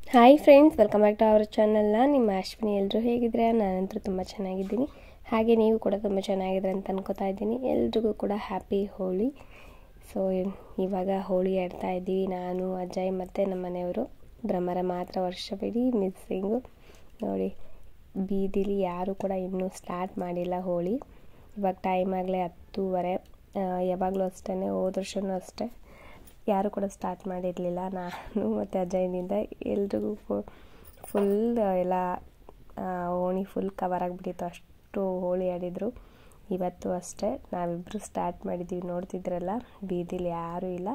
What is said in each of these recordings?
hi friends welcome back to our ಚಾನಲ್ನ ನಿಮ್ಮ ಅಶ್ವಿನಿ ಎಲ್ಲರೂ ಹೇಗಿದ್ರೆ ನಾನಂತೂ ತುಂಬ ಚೆನ್ನಾಗಿದ್ದೀನಿ ಹಾಗೆ ನೀವು ಕೂಡ ತುಂಬ ಚೆನ್ನಾಗಿದ್ರೆ ಅಂತ ಅನ್ಕೋತಾ ಇದ್ದೀನಿ ಎಲ್ರಿಗೂ ಕೂಡ ಹ್ಯಾಪಿ ಹೋಳಿ ಸೊ ಇವಾಗ ಹೋಳಿ ಆಡ್ತಾ ಇದ್ದೀವಿ ನಾನು ಅಜಯ್ ಮತ್ತು ನಮ್ಮ ಮನೆಯವರು ಭ್ರಮರ ಮಾತ್ರ ವರ್ಷವಿಡೀ ಮಿಸ್ಸಿಂಗು ನೋಡಿ ಬೀದಿಲಿ ಯಾರೂ ಕೂಡ ಇನ್ನೂ ಸ್ಟಾರ್ಟ್ ಮಾಡಿಲ್ಲ ಹೋಳಿ ಇವಾಗ ಟೈಮ್ ಆಗಲೇ ಹತ್ತೂವರೆ ಯಾವಾಗಲೂ ಅಷ್ಟೇ ಹೋದ ವರ್ಷವೂ ಅಷ್ಟೇ ಯಾರು ಕೂಡ ಸ್ಟಾರ್ಟ್ ಮಾಡಿರಲಿಲ್ಲ ನಾನು ಮತ್ತು ಅಜಯ್ನಿಂದ ಎಲ್ರಿಗೂ ಫುಲ್ ಎಲ್ಲ ಓಣಿ ಫುಲ್ ಕವರ್ ಆಗಿಬಿಟ್ಟಿತ್ತು ಅಷ್ಟು ಹೋಳಿ ಆಡಿದರು ಇವತ್ತು ಅಷ್ಟೇ ನಾವಿಬ್ಬರು ಸ್ಟಾರ್ಟ್ ಮಾಡಿದ್ದೀವಿ ನೋಡ್ತಿದ್ರಲ್ಲ ಬೀದಿಲಿ ಯಾರೂ ಇಲ್ಲ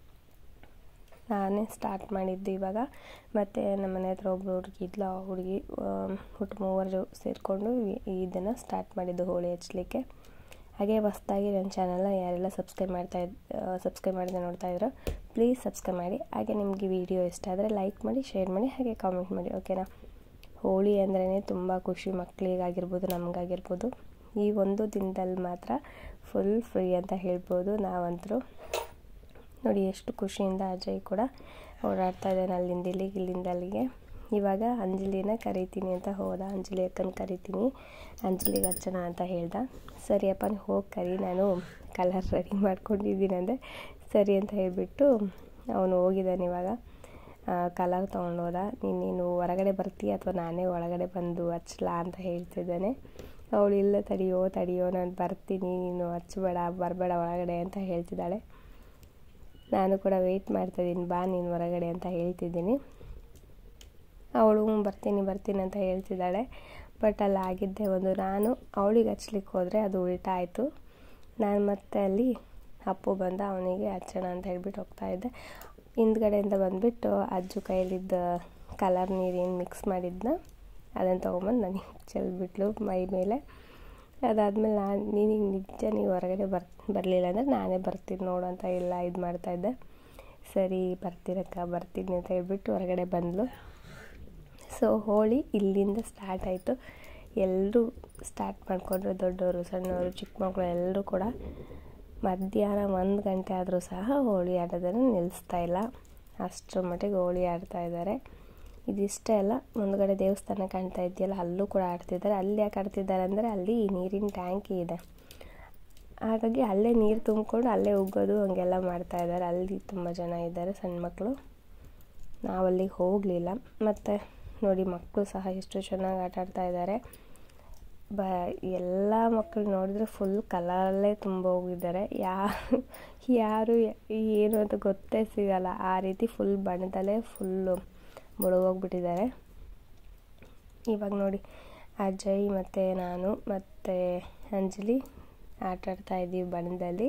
ನಾನೇ ಸ್ಟಾರ್ಟ್ ಮಾಡಿದ್ದು ಇವಾಗ ಮತ್ತು ನಮ್ಮ ಮನೆ ಹತ್ರ ಒಬ್ಬರು ಹುಡುಗಿ ಇದ್ಲು ಆ ಹುಡುಗಿ ಒಟ್ಟು ಮೂವರು ಸೇರಿಕೊಂಡು ಇದನ್ನು ಸ್ಟಾರ್ಟ್ ಮಾಡಿದ್ದು ಹೋಳಿ ಹಚ್ಚಲಿಕ್ಕೆ ಹಾಗೆ ಹೊಸ್ದಾಗಿ ನನ್ನ ಚಾನಲ್ನ ಯಾರೆಲ್ಲ ಸಬ್ಸ್ಕ್ರೈಬ್ ಮಾಡ್ತಾ ಸಬ್ಸ್ಕ್ರೈಬ್ ಮಾಡಿದೆ ನೋಡ್ತಾ ಇದ್ರು ಪ್ಲೀಸ್ ಸಬ್ಸ್ಕ್ರೈಬ್ ಮಾಡಿ ಹಾಗೆ ನಿಮಗೆ ವಿಡಿಯೋ ಇಷ್ಟ ಆದರೆ ಲೈಕ್ ಮಾಡಿ ಶೇರ್ ಮಾಡಿ ಹಾಗೆ ಕಾಮೆಂಟ್ ಮಾಡಿ ಓಕೆನಾ ಹೋಳಿ ಅಂದ್ರೇ ತುಂಬ ಖುಷಿ ಮಕ್ಕಳಿಗಾಗಿರ್ಬೋದು ನಮಗಾಗಿರ್ಬೋದು ಈ ಒಂದು ದಿನದಲ್ಲಿ ಮಾತ್ರ ಫುಲ್ ಫ್ರೀ ಅಂತ ಹೇಳ್ಬೋದು ನಾವಂತರೂ ನೋಡಿ ಎಷ್ಟು ಖುಷಿಯಿಂದ ಅಜಯ್ ಕೂಡ ಓಡಾಡ್ತಾ ಇದ್ದಾನೆ ಅಲ್ಲಿಂದ ಇಲ್ಲಿಗೆ ಇಲ್ಲಿಂದ ಅಲ್ಲಿಗೆ ಇವಾಗ ಅಂಜಲಿನ ಕರಿತೀನಿ ಅಂತ ಹೋದ ಅಂಜಲಿ ಅಕ್ಕನ ಕರಿತೀನಿ ಅಂಜಲಿಗೆ ಹಚ್ಚೋಣ ಅಂತ ಹೇಳ್ದ ಸರಿಯಪ್ಪ ಹೋಗಿ ಕರಿ ನಾನು ಕಲರ್ ರೆಡಿ ಮಾಡ್ಕೊಂಡಿದ್ದೀನಿ ಅಂದರೆ ಸರಿ ಅಂತ ಹೇಳಿಬಿಟ್ಟು ಅವನು ಹೋಗಿದ್ದಾನೆ ಇವಾಗ ಕಲರ್ ತೊಗೊಂಡು ಹೋದ ನೀನು ನೀನು ಹೊರಗಡೆ ಬರ್ತೀಯ ಅಥವಾ ನಾನೇ ಒಳಗಡೆ ಬಂದು ಹಚ್ಲಾ ಅಂತ ಹೇಳ್ತಿದ್ದಾನೆ ಅವಳು ಇಲ್ಲ ತಡಿಯೋ ತಡಿಯೋ ನಾನು ಬರ್ತೀನಿ ನೀನು ಹಚ್ಚಬೇಡ ಬರಬೇಡ ಒಳಗಡೆ ಅಂತ ಹೇಳ್ತಿದ್ದಾಳೆ ನಾನು ಕೂಡ ವೆಯ್ಟ್ ಮಾಡ್ತಾಯಿದ್ದೀನಿ ಬಾ ನೀನು ಹೊರಗಡೆ ಅಂತ ಹೇಳ್ತಿದ್ದೀನಿ ಅವಳು ಬರ್ತೀನಿ ಬರ್ತೀನಿ ಅಂತ ಹೇಳ್ತಿದ್ದಾಳೆ ಬಟ್ ಅಲ್ಲಿ ಆಗಿದ್ದೆ ಒಂದು ನಾನು ಅವಳಿಗೆ ಹಚ್ಲಿಕ್ಕೆ ಹೋದರೆ ಅದು ಉಲ್ಟಾ ಆಯಿತು ನಾನು ಮತ್ತೆ ಅಲ್ಲಿ ಅಪ್ಪು ಬಂದ ಅವನಿಗೆ ಹಚ್ಚೋಣ ಅಂತ ಹೇಳ್ಬಿಟ್ಟು ಹೋಗ್ತಾಯಿದ್ದೆ ಹಿಂದ್ಗಡೆಯಿಂದ ಬಂದುಬಿಟ್ಟು ಅಜ್ಜು ಕೈಯಲ್ಲಿದ್ದ ಕಲರ್ ನೀರೇನು ಮಿಕ್ಸ್ ಮಾಡಿದ್ನ ಅದನ್ನು ತೊಗೊಂಬಂದು ನನಗೆ ಚೆಲ್ಬಿಟ್ಲು ಮೈ ಮೇಲೆ ಅದಾದಮೇಲೆ ನಾನು ನೀನಿಗೆ ನಿಜ ನೀವು ಹೊರಗಡೆ ಬರ್ ಬರಲಿಲ್ಲ ಅಂದರೆ ನಾನೇ ಬರ್ತೀನಿ ನೋಡು ಅಂತ ಎಲ್ಲ ಇದು ಮಾಡ್ತಾಯಿದ್ದೆ ಸರಿ ಬರ್ತೀರಕ್ಕ ಬರ್ತೀನಿ ಅಂತ ಹೇಳ್ಬಿಟ್ಟು ಹೊರಗಡೆ ಬಂದಳು ಸೊ ಹೋಳಿ ಇಲ್ಲಿಂದ ಸ್ಟಾರ್ಟ್ ಆಯಿತು ಎಲ್ಲರೂ ಸ್ಟಾರ್ಟ್ ಮಾಡಿಕೊಂಡ್ರು ದೊಡ್ಡವರು ಸಣ್ಣವರು ಚಿಕ್ಕ ಮಕ್ಕಳು ಎಲ್ಲರೂ ಕೂಡ ಮಧ್ಯಾಹ್ನ ಒಂದು ಗಂಟೆ ಆದರೂ ಸಹ ಹೋಳಿ ಆಡೋದನ್ನು ನಿಲ್ಲಿಸ್ತಾ ಇಲ್ಲ ಅಷ್ಟರ ಮಟ್ಟಿಗೆ ಹೋಳಿ ಆಡ್ತಾ ಇದ್ದಾರೆ ಇದಿಷ್ಟೇ ಅಲ್ಲ ಮುಂದ್ಗಡೆ ದೇವಸ್ಥಾನ ಕಾಣ್ತಾ ಇದೆಯಲ್ಲ ಅಲ್ಲೂ ಕೂಡ ಆಡ್ತಿದ್ದಾರೆ ಅಲ್ಲಿ ಯಾಕೆ ಆಡ್ತಿದ್ದಾರೆ ಅಂದರೆ ಅಲ್ಲಿ ನೀರಿನ ಟ್ಯಾಂಕಿ ಇದೆ ಹಾಗಾಗಿ ಅಲ್ಲೇ ನೀರು ತುಂಬಿಕೊಂಡು ಅಲ್ಲೇ ಉಗ್ಗೋದು ಹಂಗೆಲ್ಲ ಮಾಡ್ತಾ ಇದ್ದಾರೆ ಅಲ್ಲಿ ತುಂಬ ಜನ ಇದ್ದಾರೆ ಸಣ್ಣ ಮಕ್ಕಳು ನಾವಲ್ಲಿಗೆ ಹೋಗಲಿಲ್ಲ ಮತ್ತು ನೋಡಿ ಮಕ್ಕಳು ಸಹ ಎಷ್ಟು ಚೆನ್ನಾಗಿ ಆಟ ಆಡ್ತಾ ಇದ್ದಾರೆ ಬ ಎಲ್ಲ ಮಕ್ಕಳು ನೋಡಿದ್ರೆ ಫುಲ್ ಕಲರಲ್ಲೇ ತುಂಬ ಹೋಗಿದ್ದಾರೆ ಯಾ ಯಾರು ಏನು ಅಂತ ಗೊತ್ತೇ ಸಿಗಲ್ಲ ಆ ರೀತಿ ಫುಲ್ ಬಣ್ಣದಲ್ಲೇ ಫುಲ್ಲು ಮುಳುಗೋಗ್ಬಿಟ್ಟಿದ್ದಾರೆ ಇವಾಗ ನೋಡಿ ಅಜಯ್ ಮತ್ತು ನಾನು ಮತ್ತು ಅಂಜಲಿ ಆಟ ಆಡ್ತಾ ಇದ್ದೀವಿ ಬಣ್ಣದಲ್ಲಿ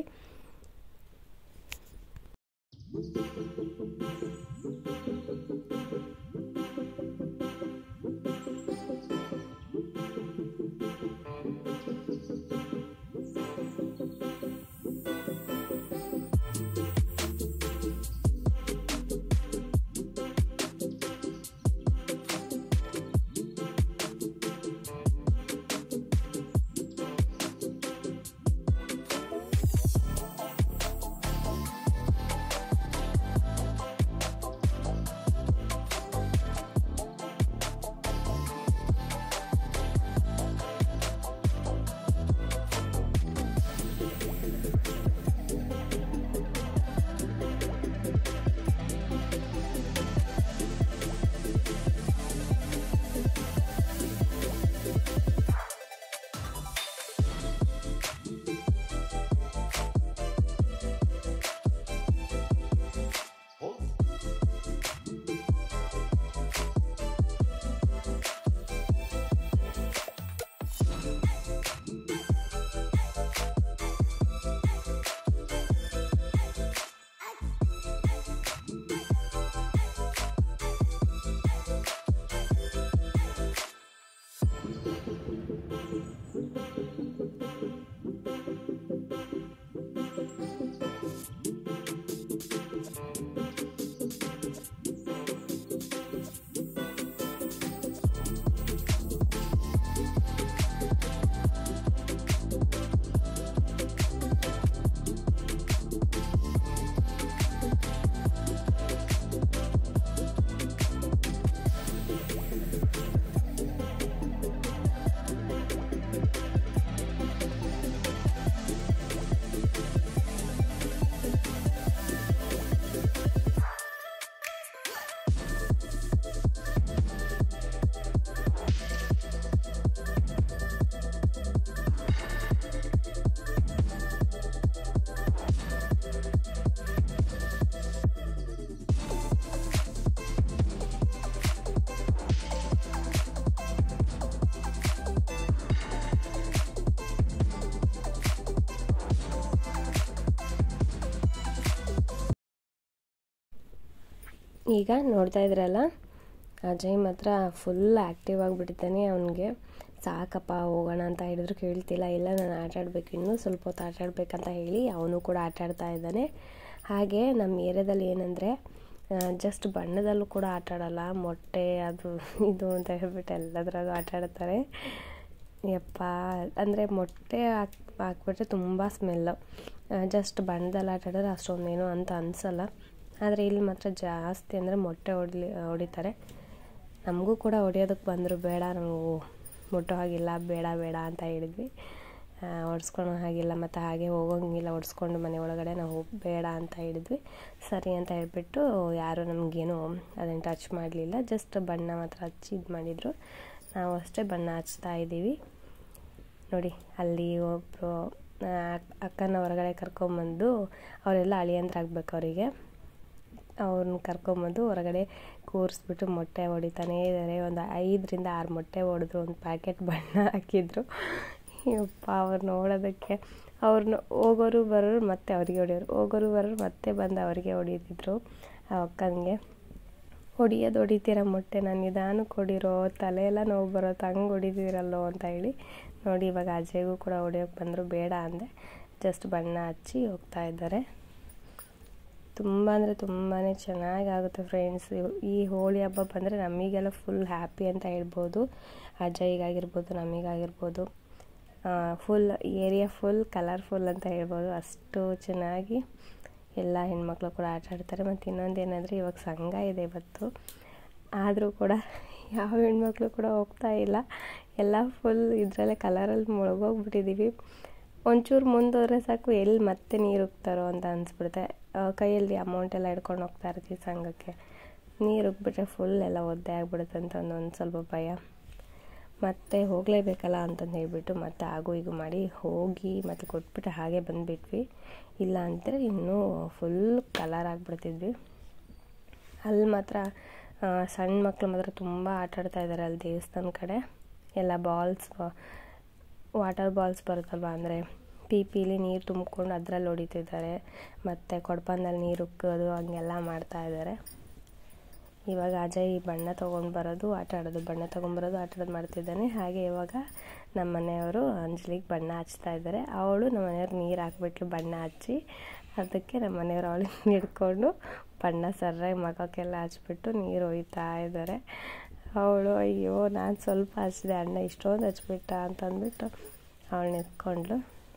ಈಗ ನೋಡ್ತಾ ಇದ್ರಲ್ಲ ಅಜಯ್ ಮಾತ್ರ ಫುಲ್ ಆ್ಯಕ್ಟಿವ್ ಆಗಿಬಿಟ್ಟಿದ್ದಾನೆ ಅವನಿಗೆ ಸಾಕಪ್ಪ ಹೋಗೋಣ ಅಂತ ಹೇಳಿದ್ರು ಕೇಳ್ತಿಲ್ಲ ಇಲ್ಲ ನಾನು ಆಟ ಆಡಬೇಕು ಇನ್ನೂ ಸ್ವಲ್ಪ ಹೊತ್ತು ಆಟ ಆಡಬೇಕಂತ ಹೇಳಿ ಅವನು ಕೂಡ ಆಟ ಆಡ್ತಾ ಇದ್ದಾನೆ ಹಾಗೆ ನಮ್ಮ ಏರಿಯಾದಲ್ಲಿ ಏನಂದರೆ ಜಸ್ಟ್ ಬಣ್ಣದಲ್ಲೂ ಕೂಡ ಆಟ ಆಡಲ್ಲ ಮೊಟ್ಟೆ ಅದು ಇದು ಅಂತ ಹೇಳ್ಬಿಟ್ಟು ಎಲ್ಲದರಲ್ಲೂ ಆಟ ಆಡ್ತಾರೆ ಯಪ್ಪ ಅಂದರೆ ಮೊಟ್ಟೆ ಹಾಕ್ ಹಾಕ್ಬಿಟ್ರೆ ತುಂಬ ಸ್ಮೆಲ್ಲು ಜಸ್ಟ್ ಬಣ್ಣದಲ್ಲಿ ಆಟ ಆಡಿದ್ರೆ ಅಷ್ಟೊಂದೇನು ಅಂತ ಅನಿಸಲ್ಲ ಆದರೆ ಇಲ್ಲಿ ಮಾತ್ರ ಜಾಸ್ತಿ ಅಂದರೆ ಮೊಟ್ಟೆ ಹೊಡ್ಲಿ ಹೊಡಿತಾರೆ ನಮಗೂ ಕೂಡ ಹೊಡಿಯೋದಕ್ಕೆ ಬಂದರು ಬೇಡ ನಾವು ಮುಟ್ಟೋ ಹಾಗಿಲ್ಲ ಬೇಡ ಬೇಡ ಅಂತ ಹೇಳಿದ್ವಿ ಹೊಡ್ಸ್ಕೊಳೋ ಹಾಗಿಲ್ಲ ಮತ್ತು ಹಾಗೆ ಹೋಗೋಂಗಿಲ್ಲ ಹೊಡ್ಸ್ಕೊಂಡು ಮನೆ ಒಳಗಡೆ ನಾವು ಬೇಡ ಅಂತ ಹೇಳಿದ್ವಿ ಸರಿ ಅಂತ ಹೇಳ್ಬಿಟ್ಟು ಯಾರು ನಮಗೇನು ಅದನ್ನು ಟಚ್ ಮಾಡಲಿಲ್ಲ ಜಸ್ಟ್ ಬಣ್ಣ ಮಾತ್ರ ಹಚ್ಚಿ ಇದು ಮಾಡಿದರು ನಾವು ಅಷ್ಟೇ ಬಣ್ಣ ಹಚ್ತಾ ಇದ್ದೀವಿ ನೋಡಿ ಅಲ್ಲಿ ಒಬ್ಬರು ಅಕ್ಕನ ಹೊರಗಡೆ ಕರ್ಕೊಂಬಂದು ಅವರೆಲ್ಲ ಅಳಿಯಂದ್ರಾಗ್ಬೇಕು ಅವರಿಗೆ ಅವ್ರನ್ನ ಕರ್ಕೊಂಬಂದು ಹೊರಗಡೆ ಕೂರಿಸ್ಬಿಟ್ಟು ಮೊಟ್ಟೆ ಹೊಡಿತಾನೇ ಇದ್ದಾರೆ ಒಂದು ಐದರಿಂದ ಆರು ಮೊಟ್ಟೆ ಹೊಡೆದ್ರು ಒಂದು ಪ್ಯಾಕೆಟ್ ಬಣ್ಣ ಹಾಕಿದ್ರು ಯಪ್ಪ ಅವ್ರು ನೋಡೋದಕ್ಕೆ ಅವ್ರನ್ನ ಹೋಗೋರು ಬರೋರು ಮತ್ತೆ ಅವರಿಗೆ ಹೊಡಿಯೋರು ಹೋಗೋರು ಬರೋರು ಮತ್ತೆ ಬಂದು ಅವರಿಗೆ ಹೊಡಿತಿದ್ರು ಆ ಅಕ್ಕನಿಗೆ ಹೊಡಿಯೋದು ಹೊಡಿತೀರ ಮೊಟ್ಟೆ ನಾನು ನಿಧಾನಕ್ಕೆ ಹೊಡಿರೋ ತಲೆ ಎಲ್ಲ ನೋವು ಬರೋದು ಹಂಗೆ ಹೊಡಿತೀರಲ್ಲೋ ಅಂತ ಹೇಳಿ ನೋಡಿ ಇವಾಗ ಅಜಯ್ಗೂ ಕೂಡ ಹೊಡಿಯೋಕೆ ಬಂದರು ಬೇಡ ಅಂದೆ ಜಸ್ಟ್ ಬಣ್ಣ ಹಚ್ಚಿ ಹೋಗ್ತಾ ಇದ್ದಾರೆ ತುಂಬ ಅಂದರೆ ತುಂಬಾ ಚೆನ್ನಾಗಾಗುತ್ತೆ ಫ್ರೆಂಡ್ಸ್ ಈ ಹೋಳಿ ಹಬ್ಬ ಬಂದರೆ ನಮಗೆಲ್ಲ ಫುಲ್ ಹ್ಯಾಪಿ ಅಂತ ಹೇಳ್ಬೋದು ಅಜಯ್ಗಾಗಿರ್ಬೋದು ನಮಗಾಗಿರ್ಬೋದು ಫುಲ್ ಏರಿಯಾ ಫುಲ್ ಕಲರ್ಫುಲ್ ಅಂತ ಹೇಳ್ಬೋದು ಅಷ್ಟು ಚೆನ್ನಾಗಿ ಎಲ್ಲ ಹೆಣ್ಮಕ್ಳು ಕೂಡ ಆಟ ಆಡ್ತಾರೆ ಮತ್ತು ಇನ್ನೊಂದು ಏನಂದರೆ ಇವಾಗ ಸಂಘ ಇದೆ ಇವತ್ತು ಆದರೂ ಕೂಡ ಯಾವ ಹೆಣ್ಮಕ್ಳು ಕೂಡ ಹೋಗ್ತಾ ಇಲ್ಲ ಎಲ್ಲ ಫುಲ್ ಇದರಲ್ಲೇ ಕಲರಲ್ಲಿ ಮುಳುಗೋಗ್ಬಿಟ್ಟಿದ್ದೀವಿ ಒಂಚೂರು ಮುಂದೋದ್ರೆ ಸಾಕು ಎಲ್ಲಿ ಮತ್ತೆ ನೀರು ಉಗ್ತಾರೋ ಅಂತ ಅನಿಸ್ಬಿಡುತ್ತೆ ಕೈಯಲ್ಲಿ ಅಮೌಂಟ್ ಎಲ್ಲ ಹಿಡ್ಕೊಂಡು ಹೋಗ್ತಾ ಇರ್ತೀವಿ ಸಂಘಕ್ಕೆ ನೀರು ಉಗ್ಬಿಟ್ರೆ ಫುಲ್ ಎಲ್ಲ ಒದ್ದೆ ಆಗಿಬಿಡುತ್ತೆ ಅಂತ ಒಂದು ಸ್ವಲ್ಪ ಭಯ ಮತ್ತೆ ಹೋಗಲೇಬೇಕಲ್ಲ ಅಂತಂದು ಹೇಳ್ಬಿಟ್ಟು ಮತ್ತೆ ಆಗು ಹೀಗೂ ಮಾಡಿ ಹೋಗಿ ಮತ್ತೆ ಕೊಟ್ಬಿಟ್ಟು ಹಾಗೆ ಬಂದುಬಿಟ್ವಿ ಇಲ್ಲ ಅಂದರೆ ಇನ್ನೂ ಫುಲ್ ಕಲರ್ ಆಗಿಬಿಡ್ತಿದ್ವಿ ಅಲ್ಲಿ ಮಾತ್ರ ಸಣ್ಣ ಮಕ್ಕಳು ಮಾತ್ರ ತುಂಬ ಆಟ ಆಡ್ತಾ ಇದ್ದಾರೆ ಅಲ್ಲಿ ದೇವಸ್ಥಾನ ಕಡೆ ಎಲ್ಲ ಬಾಲ್ಸ್ ವಾಟರ್ ಬಾಲ್ಸ್ ಬರುತ್ತಲ್ವ ಅಂದರೆ ಪಿ ಪಿಲಿ ನೀರು ತುಂಬಿಕೊಂಡು ಅದರಲ್ಲಿ ಹೊಡಿತಿದ್ದಾರೆ ಮತ್ತು ಕೊಡಪಂದಲ್ಲಿ ನೀರು ಉಕ್ಕೋದು ಹಂಗೆಲ್ಲ ಮಾಡ್ತಾ ಇದ್ದಾರೆ ಇವಾಗ ಅಜಯ್ ಬಣ್ಣ ತೊಗೊಂಡು ಬರೋದು ಆಟ ಆಡೋದು ಬಣ್ಣ ತೊಗೊಂಬರೋದು ಆಟ ಆಡೋದು ಮಾಡ್ತಿದ್ದಾನೆ ಹಾಗೆ ಇವಾಗ ನಮ್ಮ ಮನೆಯವರು ಅಂಜಲಿಗೆ ಬಣ್ಣ ಹಚ್ತಾ ಇದ್ದಾರೆ ಅವಳು ನಮ್ಮ ಮನೆಯವ್ರು ನೀರು ಹಾಕ್ಬಿಟ್ಲು ಬಣ್ಣ ಹಚ್ಚಿ ಅದಕ್ಕೆ ನಮ್ಮ ಮನೆಯವರು ಅವಳಿಗೆ ಹಿಡ್ಕೊಂಡು ಬಣ್ಣ ಸರ್ರಾಗಿ ಮಗಕ್ಕೆಲ್ಲ ಹಚ್ಬಿಟ್ಟು ನೀರು ಒಯ್ತಾ ಇದ್ದಾರೆ ಅವಳು ಅಯ್ಯೋ ನಾನು ಸ್ವಲ್ಪ ಹಚ್ಚಿದೆ ಅಣ್ಣ ಇಷ್ಟೊಂದು ಹಚ್ಬಿಟ್ಟ ಅಂತ ಅಂದ್ಬಿಟ್ಟು ಅವಳು ನಿಂತ್ಕೊಂಡ್ಳು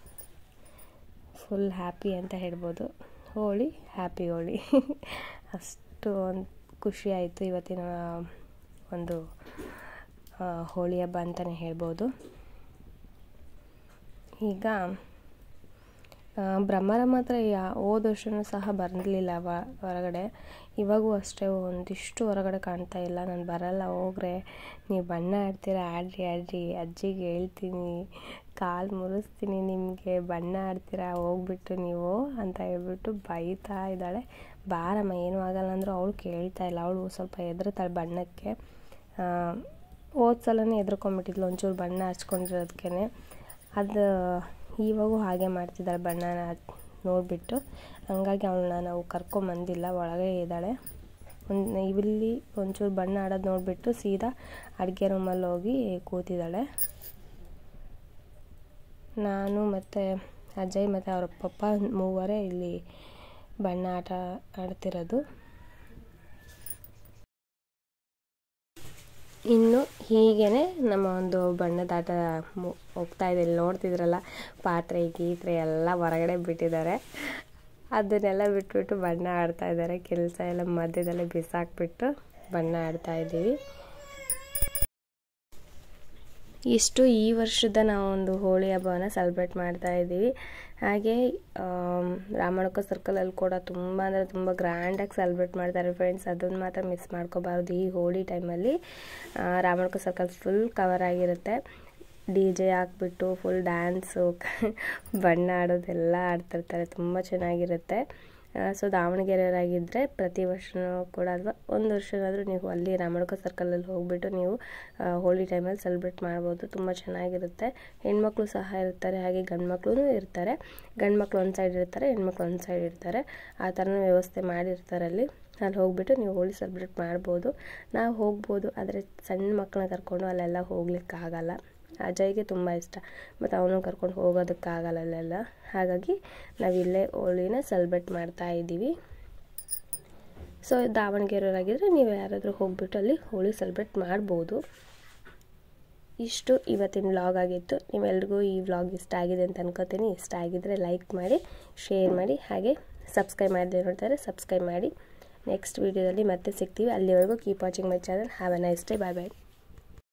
ಫುಲ್ ಹ್ಯಾಪಿ ಅಂತ ಹೇಳ್ಬೋದು ಹೋಳಿ ಹ್ಯಾಪಿ ಹೋಳಿ ಅಷ್ಟು ಒಂದು ಖುಷಿ ಆಯಿತು ಇವತ್ತಿನ ಒಂದು ಹೋಳಿ ಹಬ್ಬ ಅಂತಲೇ ಹೇಳ್ಬೋದು ಈಗ ಭ್ರಮರ ಮಾತ್ರ ಯಾ ಹೋದ ವರ್ಷವೂ ಸಹ ಬರಲಿಲ್ಲ ಹೊರಗಡೆ ಇವಾಗೂ ಅಷ್ಟೇ ಒಂದಿಷ್ಟು ಹೊರಗಡೆ ಕಾಣ್ತಾ ಇಲ್ಲ ನಾನು ಬರಲ್ಲ ಹೋಗ್ರೆ ನೀವು ಬಣ್ಣ ಆಡ್ತೀರ ಆಡ್ರಿ ಆಡ್ರಿ ಅಜ್ಜಿಗೆ ಹೇಳ್ತೀನಿ ಕಾಲು ಮುರಿಸ್ತೀನಿ ನಿಮಗೆ ಬಣ್ಣ ಆಡ್ತೀರಾ ಹೋಗ್ಬಿಟ್ಟು ನೀವು ಅಂತ ಹೇಳ್ಬಿಟ್ಟು ಬೈತಾ ಇದ್ದಾಳೆ ಬಾರಮ್ಮ ಏನೂ ಆಗಲ್ಲ ಅಂದರೂ ಅವಳು ಕೇಳ್ತಾ ಇಲ್ಲ ಅವಳು ಸ್ವಲ್ಪ ಹೆದರ್ತಾಳೆ ಬಣ್ಣಕ್ಕೆ ಹೋದ ಸಲನೇ ಹೆದ್ರ್ಕೊಂಡ್ಬಿಟ್ಟಿದ್ಲು ಒಂಚೂರು ಬಣ್ಣ ಹಚ್ಕೊಂಡಿರೋದಕ್ಕೆ ಅದು ಇವಾಗೂ ಹಾಗೆ ಮಾಡ್ತಿದ್ದಾಳೆ ಬಣ್ಣನ ನೋಡಿಬಿಟ್ಟು ಹಂಗಾಗಿ ಅವಳನ್ನ ನಾವು ಕರ್ಕೊಂಬಂದಿಲ್ಲ ಒಳಗೆ ಇದ್ದಾಳೆ ಒಂದು ಇಲ್ಲಿ ಒಂಚೂರು ಬಣ್ಣ ಆಡೋದು ನೋಡಿಬಿಟ್ಟು ಸೀದಾ ಅಡುಗೆ ರೂಮಲ್ಲಿ ಹೋಗಿ ಕೂತಿದ್ದಾಳೆ ನಾನು ಮತ್ತು ಅಜಯ್ ಮತ್ತು ಅವ್ರ ಪಪ್ಪ ಮೂವರೇ ಇಲ್ಲಿ ಬಣ್ಣ ಆಟ ಆಡ್ತಿರೋದು ಇನ್ನು ಹೀಗೇ ನಮ್ಮ ಒಂದು ಬಣ್ಣದ ಆಟ ಹೋಗ್ತಾ ಇದೆ ಇಲ್ಲಿ ನೋಡ್ತಿದ್ರಲ್ಲ ಪಾತ್ರೆ ಗೀತ್ರೆ ಎಲ್ಲ ಹೊರಗಡೆ ಬಿಟ್ಟಿದ್ದಾರೆ ಅದನ್ನೆಲ್ಲ ಬಿಟ್ಬಿಟ್ಟು ಬಣ್ಣ ಆಡ್ತಾ ಇದ್ದಾರೆ ಕೆಲಸ ಎಲ್ಲ ಮಧ್ಯದಲ್ಲೇ ಬಿಸಾಕ್ಬಿಟ್ಟು ಬಣ್ಣ ಆಡ್ತಾ ಇದ್ದೀವಿ ಇಷ್ಟು ಈ ವರ್ಷದ ನಾವೊಂದು ಹೋಳಿ ಹಬ್ಬವನ್ನು ಸೆಲೆಬ್ರೇಟ್ ಮಾಡ್ತಾ ಇದ್ದೀವಿ ಹಾಗೆ ರಾಮಣಕ ಸರ್ಕಲಲ್ಲಿ ಕೂಡ ತುಂಬ ಅಂದರೆ ತುಂಬ ಗ್ರ್ಯಾಂಡಾಗಿ ಸೆಲೆಬ್ರೇಟ್ ಮಾಡ್ತಾರೆ ಫ್ರೆಂಡ್ಸ್ ಅದನ್ನು ಮಾತ್ರ ಮಿಸ್ ಮಾಡ್ಕೋಬಾರ್ದು ಈ ಹೋಳಿ ಟೈಮಲ್ಲಿ ರಾಮಣಕ ಸರ್ಕಲ್ ಫುಲ್ ಕವರ್ ಆಗಿರುತ್ತೆ ಡಿ ಜೆ ಹಾಕ್ಬಿಟ್ಟು ಫುಲ್ ಡ್ಯಾನ್ಸು ಬಣ್ಣ ಆಡೋದೆಲ್ಲ ಆಡ್ತಿರ್ತಾರೆ ತುಂಬ ಚೆನ್ನಾಗಿರುತ್ತೆ ಸೊ ದಾವಣಗೆರೆಯವರಾಗಿದ್ದರೆ ಪ್ರತಿ ವರ್ಷವೂ ಕೂಡ ಅಥವಾ ಒಂದು ವರ್ಷನಾದರೂ ನೀವು ಅಲ್ಲಿ ರಾಮಣಕ ಸರ್ಕಲಲ್ಲಿ ಹೋಗ್ಬಿಟ್ಟು ನೀವು ಹೋಳಿ ಟೈಮಲ್ಲಿ ಸೆಲೆಬ್ರೇಟ್ ಮಾಡ್ಬೋದು ತುಂಬ ಚೆನ್ನಾಗಿರುತ್ತೆ ಹೆಣ್ಮಕ್ಳು ಸಹ ಇರ್ತಾರೆ ಹಾಗೆ ಗಂಡು ಮಕ್ಕಳು ಇರ್ತಾರೆ ಗಂಡು ಮಕ್ಳು ಒಂದು ಸೈಡ್ ಇರ್ತಾರೆ ಹೆಣ್ಮಕ್ಳು ಒಂದು ಸೈಡ್ ಇರ್ತಾರೆ ಆ ಥರನೂ ವ್ಯವಸ್ಥೆ ಮಾಡಿರ್ತಾರೆ ಅಲ್ಲಿ ಅಲ್ಲಿ ಹೋಗ್ಬಿಟ್ಟು ನೀವು ಹೋಳಿ ಸೆಲೆಬ್ರೇಟ್ ಮಾಡ್ಬೋದು ನಾವು ಹೋಗ್ಬೋದು ಆದರೆ ಸಣ್ಣ ಮಕ್ಕಳನ್ನ ಕರ್ಕೊಂಡು ಅಲ್ಲೆಲ್ಲ ಹೋಗ್ಲಿಕ್ಕಾಗಲ್ಲ ಅಜಯ್ಗೆ ತುಂಬ ಇಷ್ಟ ಮತ್ತು ಅವನು ಕರ್ಕೊಂಡು ಹೋಗೋದಕ್ಕಾಗಲ್ಲ ಅಲ್ಲೆಲ್ಲ ಹಾಗಾಗಿ ನಾವಿಲ್ಲೇ ಹೋಳಿನ ಸೆಲೆಬ್ರೇಟ್ ಮಾಡ್ತಾ ಇದ್ದೀವಿ ಸೊ ದಾವಣಗೆರೆಯವರಾಗಿದ್ದರೆ ನೀವು ಯಾರಾದರೂ ಹೋಗ್ಬಿಟ್ಟು ಅಲ್ಲಿ ಹೋಳಿ ಸೆಲೆಬ್ರೇಟ್ ಮಾಡ್ಬೋದು ಇಷ್ಟು ಇವತ್ತಿನ ವ್ಲಾಗ್ ಆಗಿತ್ತು ನೀವೆಲ್ರಿಗೂ ಈ ವ್ಲಾಗ್ ಇಷ್ಟ ಆಗಿದೆ ಅಂತ ಅನ್ಕೋತೀನಿ ಇಷ್ಟ ಆಗಿದ್ದರೆ ಲೈಕ್ ಮಾಡಿ ಶೇರ್ ಮಾಡಿ ಹಾಗೆ ಸಬ್ಸ್ಕ್ರೈಬ್ ಮಾಡದೆ ನೋಡ್ತಾರೆ ಸಬ್ಸ್ಕ್ರೈಬ್ ಮಾಡಿ ನೆಕ್ಸ್ಟ್ ವೀಡಿಯೋದಲ್ಲಿ ಮತ್ತೆ ಸಿಗ್ತೀವಿ ಅಲ್ಲಿವರೆಗೂ keep watching my channel have a nice day bye bye